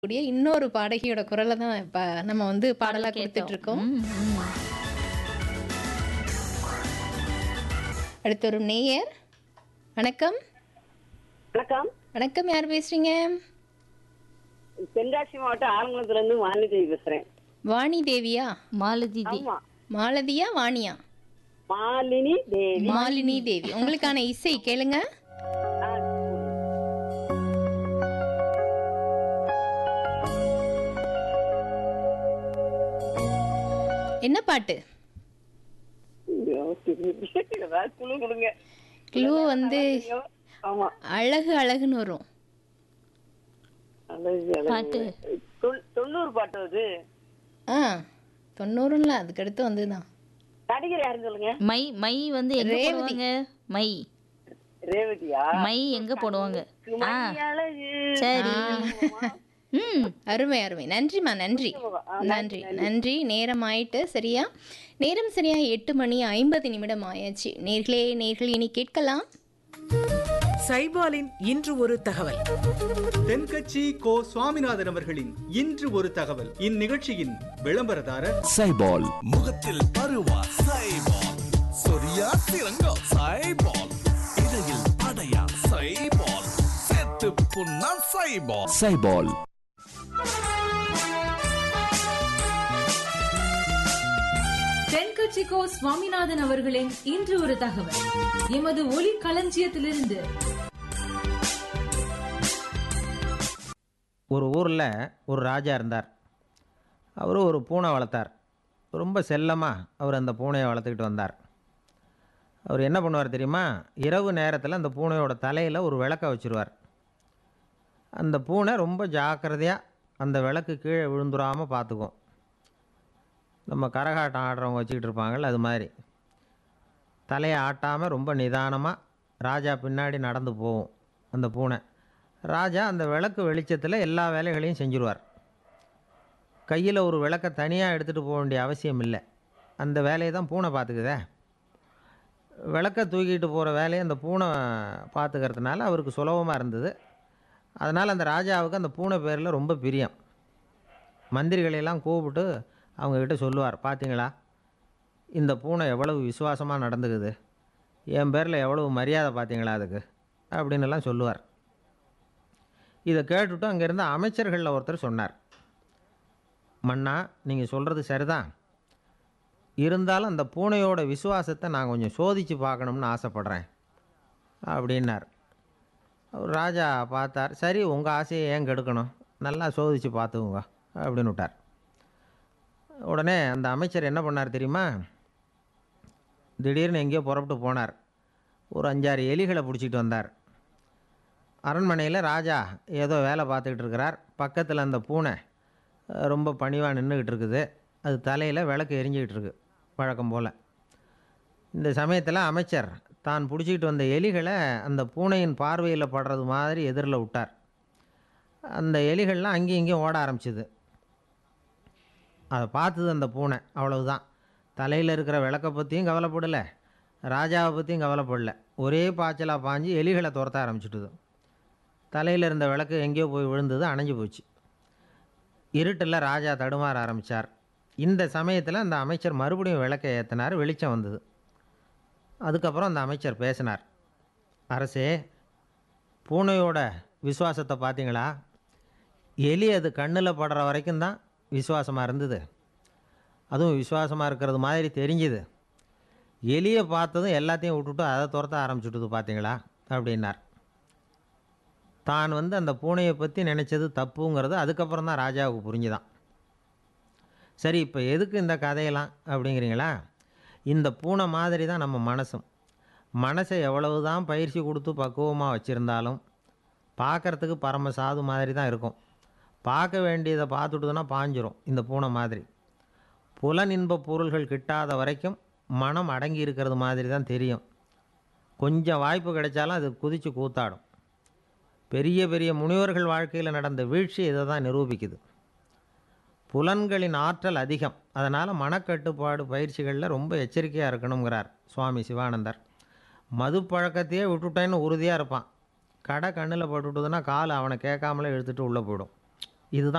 கூடிய இன்னொரு பாடகியோட குரலை தான் இப்ப நம்ம வந்து பாடலா கொடுத்துட்டு இருக்கோம் ம், ம். அடுத்து ஒரு நேயர் வணக்கம் வணக்கம் வணக்கம் யார் பேசுறீங்க தென்காசி மாவட்டம் ஆலங்குளத்துல இருந்து வாணிதேவி பேசுறேன் வாணி தேவியா மாலதி தி- ஆமா மாலதியா வாணியா மாலினி தேவி மாலினி தேவி உங்களுக்கான இசை கேளுங்க ஆ, என்ன பாட்டு ஓகே. ஏதாவது குழு கொடுங்க க்ளூ வந்து ஆமா அழகு அழகுன்னு வரும் அழகு, அழகு. பாட்டு. தொண்ணூ- தொண்ணூறு பாட்டு அது ஆ தொண்ணூறுல அதுக்கு அடுத்து வந்துதான் நடிகர் யாருன்னு சொல்லுங்க மை மை வந்து எங்க போடுவாங்க மை ரேவதியா மை எங்க போடுவாங்க ஆ மணி அழகு சரி ம் அருமை அருமை நன்றிம்மா நன்றி நன்றி நன்றி நேரம் ஆயிட்டு சரியா நேரம் சரியா எட்டு மணி ஐம்பது நிமிடம் ஆயாச்சு நேர்களே நேர்கள் இனி கேட்கலாம் சைபாலின் இன்று ஒரு தகவல் தென்கட்சி கோ சுவாமிநாதன் அவர்களின் இன்று ஒரு தகவல் இந்நிகழ்ச்சியின் விளம்பரதாரர் சைபால் முகத்தில் பருவா சைபால் சொரியா சிறங்கோ சைபால் இடையில் அடையா சைபால் செத்து புண்ணா சைபால் சைபால் தென்கட்சிக்கோ சுவாமிநாதன் அவர்களின் இன்று ஒரு தகவல் எமது ஒலி களஞ்சியத்திலிருந்து ஒரு ஊரில் ஒரு ராஜா இருந்தார் அவர் ஒரு பூனை வளர்த்தார் ரொம்ப செல்லமாக அவர் அந்த பூனையை வளர்த்துக்கிட்டு வந்தார் அவர் என்ன பண்ணுவார் தெரியுமா இரவு நேரத்தில் அந்த பூனையோட தலையில் ஒரு விளக்க வச்சுருவார் அந்த பூனை ரொம்ப ஜாக்கிரதையாக அந்த விளக்கு கீழே விழுந்துடாமல் பார்த்துக்கும் நம்ம கரகாட்டம் ஆடுறவங்க வச்சுக்கிட்டு இருப்பாங்கள்ல அது மாதிரி தலையை ஆட்டாமல் ரொம்ப நிதானமாக ராஜா பின்னாடி நடந்து போகும் அந்த பூனை ராஜா அந்த விளக்கு வெளிச்சத்தில் எல்லா வேலைகளையும் செஞ்சுருவார் கையில் ஒரு விளக்கை தனியாக எடுத்துகிட்டு போக வேண்டிய அவசியம் இல்லை அந்த வேலையை தான் பூனை பார்த்துக்குதே விளக்கை தூக்கிட்டு போகிற வேலையை அந்த பூனை பார்த்துக்கிறதுனால அவருக்கு சுலபமாக இருந்தது அதனால் அந்த ராஜாவுக்கு அந்த பூனை பேரில் ரொம்ப பிரியம் மந்திரிகளையெல்லாம் கூப்பிட்டு அவங்கக்கிட்ட சொல்லுவார் பார்த்தீங்களா இந்த பூனை எவ்வளவு விசுவாசமாக நடந்துக்குது என் பேரில் எவ்வளவு மரியாதை பார்த்தீங்களா அதுக்கு அப்படின்னு எல்லாம் சொல்லுவார் இதை கேட்டுட்டு அங்கே இருந்த அமைச்சர்களில் ஒருத்தர் சொன்னார் மன்னா நீங்கள் சொல்கிறது சரிதான் இருந்தாலும் அந்த பூனையோட விசுவாசத்தை நான் கொஞ்சம் சோதித்து பார்க்கணும்னு ஆசைப்பட்றேன் அப்படின்னார் அவர் ராஜா பார்த்தார் சரி உங்கள் ஆசையை ஏன் கெடுக்கணும் நல்லா சோதித்து பார்த்துக்குங்க அப்படின்னு விட்டார் உடனே அந்த அமைச்சர் என்ன பண்ணார் தெரியுமா திடீர்னு எங்கேயோ புறப்பட்டு போனார் ஒரு அஞ்சாறு எலிகளை பிடிச்சிட்டு வந்தார் அரண்மனையில் ராஜா ஏதோ வேலை பார்த்துக்கிட்டு இருக்கிறார் பக்கத்தில் அந்த பூனை அஹ், ரொம்ப பணிவாக நின்றுக்கிட்டு இருக்குது அது தலையில் விளக்கு எரிஞ்சிக்கிட்டு இருக்கு வழக்கம் போல் இந்த சமயத்தில் அமைச்சர் தான் பிடிச்சிக்கிட்டு வந்த எலிகளை அந்த பூனையின் பார்வையில் படுறது மாதிரி எதிரில் விட்டார் அந்த எலிகள்லாம் அங்கேயும் இங்கேயும் ஓட ஆரம்பிச்சுது அதை பார்த்தது அந்த பூனை அவ்வளவுதான் தலையில் இருக்கிற விளக்கை பற்றியும் கவலைப்படலை ராஜாவை பற்றியும் கவலைப்படல ஒரே பாய்ச்சலாக பாஞ்சு எலிகளை துரத்த ஆரம்பிச்சிட்டுது தலையில் இருந்த விளக்கு எங்கேயோ போய் விழுந்தது அணைஞ்சு போச்சு இருட்டில் ராஜா தடுமாற ஆரம்பித்தார் இந்த சமயத்தில் அந்த அமைச்சர் மறுபடியும் விளக்கை ஏற்றினார் வெளிச்சம் வந்தது அதுக்கப்புறம் அந்த அமைச்சர் பேசினார் அரசே பூனையோட விசுவாசத்தை பார்த்தீங்களா எலி அது கண்ணில் படுற வரைக்கும் தான் விசுவாசமாக இருந்தது அதுவும் விசுவாசமாக இருக்கிறது மாதிரி தெரிஞ்சுது எலியை பார்த்ததும் எல்லாத்தையும் விட்டுட்டு அதை துரத்த ஆரம்பிச்சுட்டுது பார்த்தீங்களா அப்படின்னார் தான் வந்து அந்த பூனையை பற்றி நினச்சது தப்புங்கிறது அதுக்கப்புறம் தான் ராஜாவுக்கு புரிஞ்சுதான் சரி இப்போ எதுக்கு இந்த கதையெல்லாம் அப்படிங்கிறீங்களா இந்த பூனை மாதிரி தான் நம்ம மனசும் மனசை எவ்வளவு தான் பயிற்சி கொடுத்து பக்குவமாக வச்சுருந்தாலும் பார்க்குறதுக்கு பரம சாது மாதிரி தான் இருக்கும் பார்க்க வேண்டியதை பார்த்துட்டுதுன்னா பாஞ்சிரும் இந்த பூனை மாதிரி புலனின்ப பொருள்கள் கிட்டாத வரைக்கும் மனம் அடங்கி இருக்கிறது மாதிரி தான் தெரியும் கொஞ்சம் வாய்ப்பு கிடைச்சாலும் அது குதித்து கூத்தாடும் பெரிய பெரிய முனிவர்கள் வாழ்க்கையில் நடந்த வீழ்ச்சி இதை தான் நிரூபிக்குது புலன்களின் ஆற்றல் அதிகம் அதனால் மனக்கட்டுப்பாடு பயிற்சிகளில் ரொம்ப எச்சரிக்கையாக இருக்கணுங்கிறார் சுவாமி சிவானந்தர் மது பழக்கத்தையே விட்டுட்டேன்னு உறுதியாக இருப்பான் கடை கண்ணில் பட்டுட்டுதுன்னா கால் அவனை கேட்காமலே இழுத்துட்டு உள்ளே போயிடும் இதுதான்